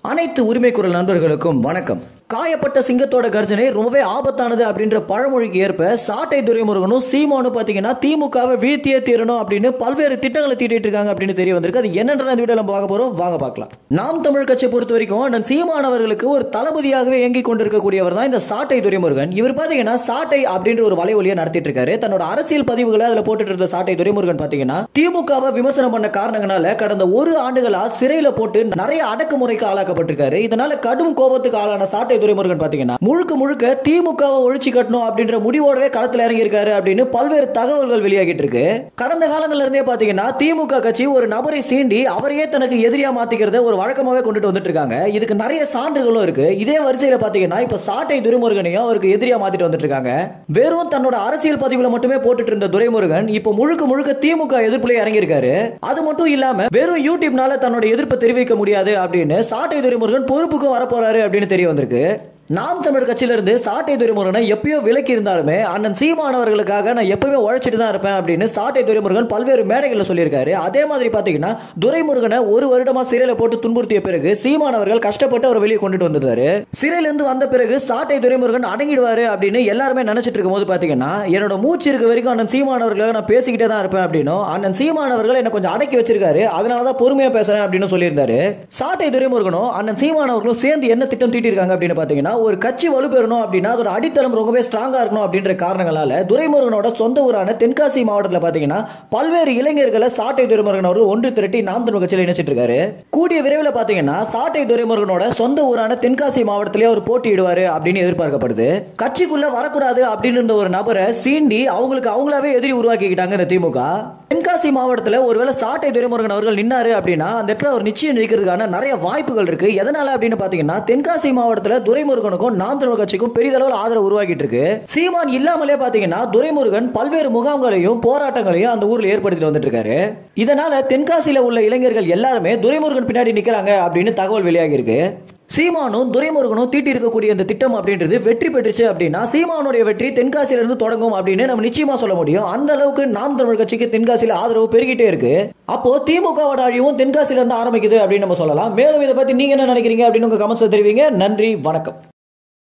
அனைத்து உரிமை குரல் நண்பர்களுக்கும் வணக்கம் காயப்பட்ட சிங்கத்தோட கர்ஜனை ரொம்பவே ஆபத்தானது அப்படின்ற பழமொழிக்கு ஏற்ப சாட்டை துரைமுருகனும் சீமானும் பாத்தீங்கன்னா திமுகவை வீழ்த்தியே தீரணும் அப்படின்னு பல்வேறு திட்டங்களை தீட்டிட்டு இருக்காங்க அப்படின்னு தெரிய வந்திருக்கு அது என்னன்றத இந்த வீடியோ நம்ம பார்க்க போறோம் வாங்க பார்க்கலாம் நாம் தமிழ் கட்சியை பொறுத்த வரைக்கும் அண்ணன் சீமான் அவர்களுக்கு ஒரு தளபதியாகவே இயங்கிக் கொண்டிருக்கக்கூடியவர் தான் இந்த சாட்டை துரைமுருகன் இவர் பாத்தீங்கன்னா சாட்டை அப்படின்ற ஒரு வலைவலியை நடத்திட்டு இருக்காரு தன்னோட அரசியல் பதிவுகளை அதுல போட்டுட்டு இருந்த சாட்டை துரைமுருகன் பாத்தீங்கன்னா திமுகவை விமர்சனம் பண்ண காரணங்களால கடந்த ஒரு ஆண்டுகளா சிறையில போட்டு நிறைய அடக்குமுறைக்கு ஆளாக்கப்பட்டிருக்காரு இதனால கடும் கோபத்துக்கு ஆளான சாட்டை துரைமுருகன் பாத்தீங்கன்னா முழுக்க முழுக்க திமுகவை ஒழிச்சு கட்டணும் அப்படின்ற முடிவோடவே களத்துல இறங்கி இருக்காரு அப்படின்னு பல்வேறு தகவல்கள் வெளியாகிட்டு இருக்கு கடந்த காலங்கள்ல இருந்தே பாத்தீங்கன்னா திமுக கட்சி ஒரு நபரை சீண்டி அவரையே தனக்கு எதிரியா மாத்திக்கிறத ஒரு வழக்கமாவே கொண்டுட்டு வந்துட்டு இருக்காங்க இதுக்கு நிறைய சான்றுகளும் இருக்கு இதே வரிசையில பாத்தீங்கன்னா இப்ப சாட்டை துரைமுருகனையும் அவருக்கு எதிரியா மாத்திட்டு வந்துட்டு இருக்காங்க வெறும் தன்னோட அரசியல் பதிவுல மட்டுமே போட்டுட்டு இருந்த துரைமுருகன் இப்போ முழுக்க முழுக்க திமுக எதிர்ப்புல இறங்கி இருக்காரு அது மட்டும் இல்லாம வெறும் யூடியூப்னால தன்னோட எதிர்ப்பை தெரிவிக்க முடியாது அப்படின்னு சாட்டை துரைமுருகன் பொறுப்புக்கும் வரப்போறாரு அப்படின்னு தெரிய வந்திருக்கு நாம் தமிழ் கட்சியில இருந்து சாட்டை துரைமுருகனை எப்பயோ விலக்கி இருந்தாலுமே அண்ணன் சீமானவர்களுக்காக நான் எப்பவுமே உழைச்சிட்டு தான் இருப்பேன் அப்படின்னு சாட்டை துரைமுருகன் பல்வேறு மேடைகளில் சொல்லியிருக்காரு அதே மாதிரி பாத்தீங்கன்னா துரைமுருகனை ஒரு வருடமா சிறையில போட்டு துன்புறுத்திய பிறகு சீமானவர்கள் கஷ்டப்பட்டு அவர் வெளியே கொண்டுட்டு வந்திருந்தாரு சிறையில இருந்து வந்த பிறகு சாட்டை துரைமுருகன் அடங்கிடுவாரு அப்படின்னு எல்லாருமே நினைச்சிட்டு இருக்கும் போது பாத்தீங்கன்னா என்னோட மூச்சு இருக்க வரைக்கும் அண்ணன் சீமானவர்களுக்காக நான் பேசிக்கிட்டே தான் இருப்பேன் அப்படின்னும் அண்ணன் சீமானவர்கள் என்ன கொஞ்சம் அடக்கி வச்சிருக்காரு அதனாலதான் பொறுமையா பேசுறேன் அப்படின்னு சொல்லியிருந்தாரு சாட்டை துரைமுருகனும் அண்ணன் சீமானவர்களும் சேர்ந்து என்ன திட்டம் தீட்டிருக்காங்க அப்படின்னு பாத்தீங்கன்னா ஒரு கட்சி வலுப்பெறணும் அப்படின்னா அதோட அடித்தளம் ரொம்பவே ஸ்ட்ராங்கா இருக்கணும் அப்படின்ற காரணங்களால துரைமுருகனோட சொந்த ஊரான தென்காசி மாவட்டத்தில் பாத்தீங்கன்னா பல்வேறு இளைஞர்களை சாட்டை துரைமுருகன் அவர்கள் ஒன்று திரட்டி நாம் தமிழ் கட்சியில் இணைச்சிட்டு இருக்காரு கூடிய விரைவில் பாத்தீங்கன்னா சாட்டை துரைமுருகனோட சொந்த ஊரான தென்காசி மாவட்டத்திலே அவர் போட்டியிடுவாரு அப்படின்னு எதிர்பார்க்கப்படுது கட்சிக்குள்ள வரக்கூடாது அப்படின்னு இருந்த ஒரு நபரை சீண்டி அவங்களுக்கு அவங்களாவே எதிரி உருவாக்கிக்கிட்டாங்க இந்த திமுக தென்காசி மாவட்டத்தில் ஒருவேளை சாட்டை துரைமுருகன் அவர்கள் நின்னாரு அப்படின்னா அந்த இடத்துல அவர் நிச்சயம் ஜெயிக்கிறதுக்கான நிறைய வாய்ப்புகள் இருக்கு எதனால அப்படின்னு பாத்தீங்கன்னா தென்காசி மாவட்டத்தில் துரைமுருகனுக்கும் நாம் தமிழ் கட்சிக்கும் பெரிதளவில் ஆதரவு உருவாக்கிட்டு இருக்கு சீமான் இல்லாமலே பாத்தீங்கன்னா துரைமுருகன் பல்வேறு முகாம்களையும் போராட்டங்களையும் அந்த ஊர்ல ஏற்படுத்திட்டு வந்துட்டு இருக்காரு இதனால தென்காசியில உள்ள இளைஞர்கள் எல்லாருமே துரைமுருகன் பின்னாடி நிக்கிறாங்க அப்படின்னு தகவல் வெளியாகி இருக்கு சீமானும் துரைமுருகனும் தீட்டி இருக்கக்கூடிய இந்த திட்டம் அப்படின்றது வெற்றி பெற்றுச்சு அப்படின்னா சீமானுடைய வெற்றி தென்காசியில இருந்து தொடங்கும் அப்படின்னு நம்ம நிச்சயமா சொல்ல முடியும் அந்த அளவுக்கு நாம் தமிழ் கட்சிக்கு தென்காசியில ஆதரவு பெருகிட்டே இருக்கு அப்போ திமுகவோட அழிவும் தென்காசியில இருந்து ஆரம்பிக்குது அப்படின்னு நம்ம சொல்லலாம் மேலும் இதை பத்தி நீங்க என்ன நினைக்கிறீங்க அப்படின்னு உங்க கமெண்ட்ஸ் தெரிவிங்க நன்றி வணக்கம்